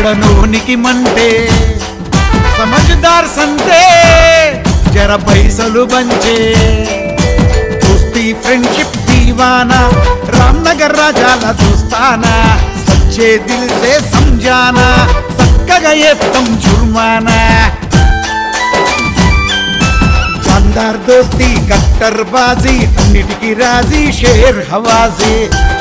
పడనోనికి మంటే సమझदार సంతే జర పైసలు బంచే దోస్తి ఫ్రెండ్షిప్ దీవానా రామ్నగర్ రాజాల దోస్తానా సచ్చే దిల్ సే సంజానా చక్కగా ఎత్తం జుర్మానా జాందార్ దోస్తి కట్టర్ బాజీ అన్నిటికీ రాజీ షేర్ హవాజీ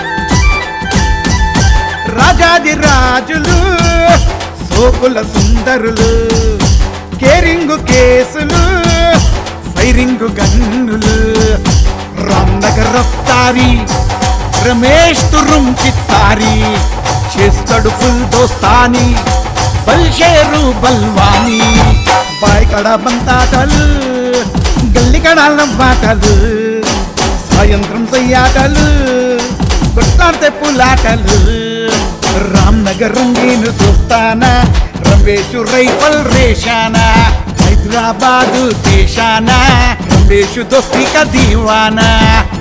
రాజాది రాజులు సోకుల సుందరులు కేరింగు కేసులు ఫైరింగు గన్నులు రామ్నగర్ రఫ్తారి రమేష్ తురుం చిత్తారి చేస్తాడు ఫుల్ దోస్తాని బల్షేరు బల్వాని బాయ్ కడ బంతాటలు గల్లి కడాల బాటలు సాయంత్రం సయ్యాటలు కొట్లాడితే పులాటలు రామ్నగర్ రంగీను చూస్తానా రమేషు రైఫల్ రేషానా హైదరాబాదు దేశానా రమేషు దోస్తి కా దీవానా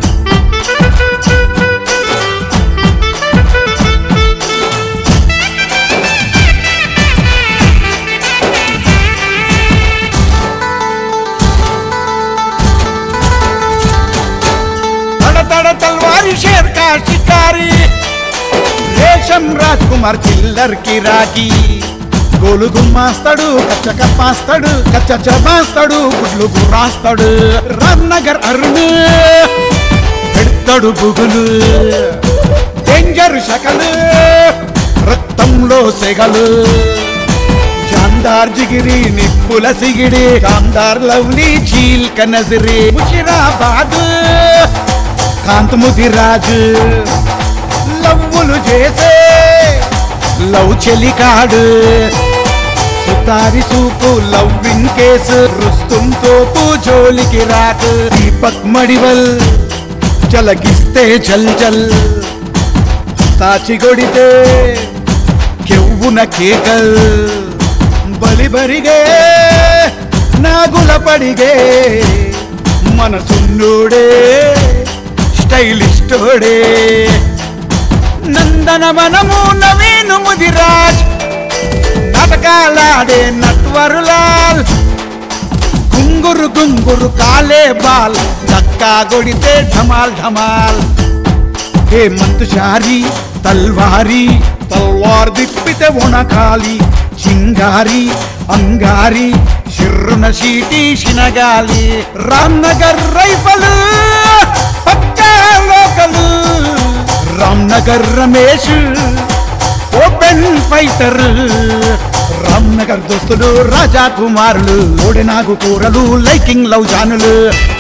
తడ తడ తల్వారి షేర్ కా షికారి రేషం రాజ్ కుమార్ చిల్లర్ కి రాకి గోలు గుమ్మాస్తాడు కచ్చ కప్పాస్తాడు కచ్చ చపాస్తాడు గుడ్లు గుర్రాస్తాడు రామ్నగర్ అరుణ్ పెడతాడు బుగులు డేంజర్ శకలు రక్తంలో సెగలు జాందార్ జిగిరి నిప్పుల సిగిడి కాందార్ లవ్లీ చీల్ కనజరి ముషిరాబాద్ కాంతముది రాజు లవ్వులు చేసే లవ్ చెలికాడు సుతారి సూపు లవ్వింగ్ కేసు రుస్తుం తోపు జోలికి రాకు దీపక్ మడివల్ చలకిస్తే చల్ చల్ సాచి కొడితే ಕೆವ್ವುನ ಕೇಕಲ್ ಬಲಿ ಬರಿಗೆ ನಾಗುಲ ಪಡಿಗೆ మనసున్నోడే స్టైలిస్టోడే నందన మనము నవీను ముదిరాజ్ నాటకాలాడే నట్వరులాల్ గుంగురు గుంగురు కాలే బాల్ దక్కా కొడితే ఢమాల్ ఢమాల్ హేమంత్ షారి తల్వారి తల్వార్ దిప్పితే ఒణకాలి చింగారి అంగారి శిర్రున షీటి శినగాలి రామ్నగర్ రైఫల్ పక్కా local Ramnagar Ramesh open fighter Ramnagar దోస్తులు రాజా కుమారులు ఓడినాగు కూరలు లైకింగ్ లవ్ జానులు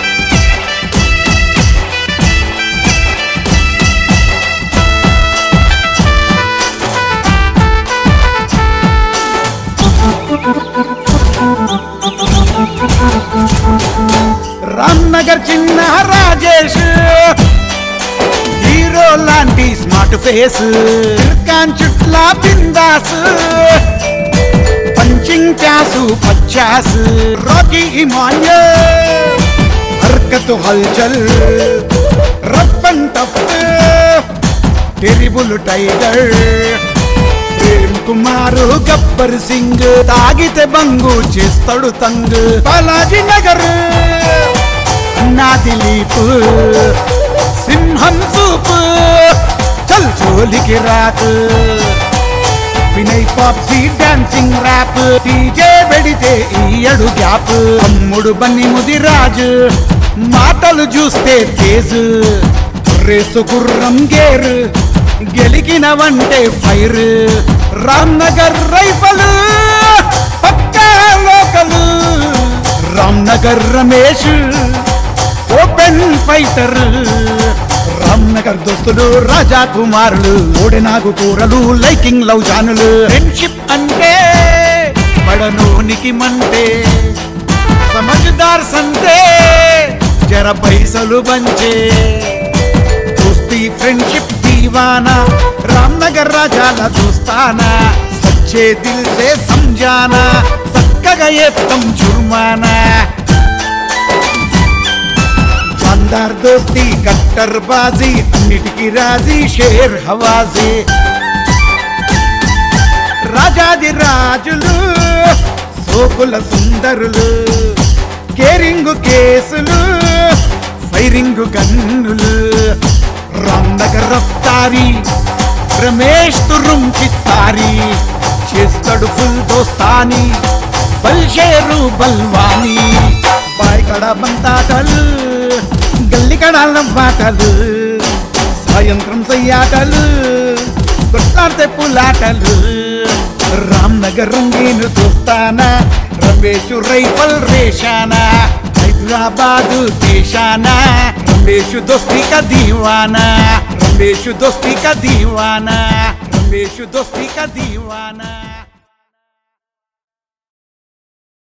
రామ్నగర్ చిన్న రాజేష్ హీరో లాంటి స్మార్ట్ ఫేస్ ఇర్కాన్ చుట్లా బిందాస్ పంచింగ్ ప్యాసు పచ్చాస్ రాకీ ఇమాన్య హర్కత్ హల్చల్ rough and tough terrible tiger Prem Kumar Gabbar Singh తాగితే బంగు చేస్తాడు తంగ్ బాలాజీ నగర్ నా దిలీప్ సింహం సూప్ చల్ చోలికి రాకు వినయ్ పాప్సీ డాన్సింగ్ ర్యాప్ డీజే పెడితే ఈయడు గ్యాప్ అమ్ముడు బన్ని ముదిరాజు మాటలు చూస్తే తేజు రేసు గుర్రం గేర్ గెలికినవంటే ఫైర్ రామ్నగర్ రైఫల్ పక్కా local Ramnagar Ramesh open fighter Ramnagar దోస్తులు రాజా కుమారులు ఓడినాగు కూరలు లైకింగ్ లవ్ జానులు ఫ్రెండ్షిప్ అంటే పడనోనికి మంటే సమझदार సంతే జర పైసలు బంచే దోస్తి ఫ్రెండ్షిప్ దీవానా రామ్నగర్ రాజాల దోస్తానా సచ్చే దిల్ సే సంజానా చక్కగా ఎత్తం జుర్మానా शानदार दोस्ती कट्टर बाजी అన్నిటికీ రాజీ షేర్ హవాజీ రా రాజాది రాజులు సోకుల సుందరులు కేరింగు కేసులు ఫైరింగు గన్నులు రామ్నగర్ రఫ్తారి రమేష్ తురుం చిత్తారి చేస్తాడు ఫుల్ దోస్తాని బల్షేరు బల్వాని బాయ్ కడ బంతాటలు గల్లి కడాల బాటలు సాయంత్రం సయ్యాటలు కొట్లాడితే పులాటలు రామ్ నగర్ రంగీను చూస్తానా రమేష్ రైఫల్ రేషానా హైదరాబాదు దేశానా రమేష్ దోస్తి కా దీవానా రమేష్ దోస్తి కా దీవానా రమేష్ దోస్తి కా దీవానా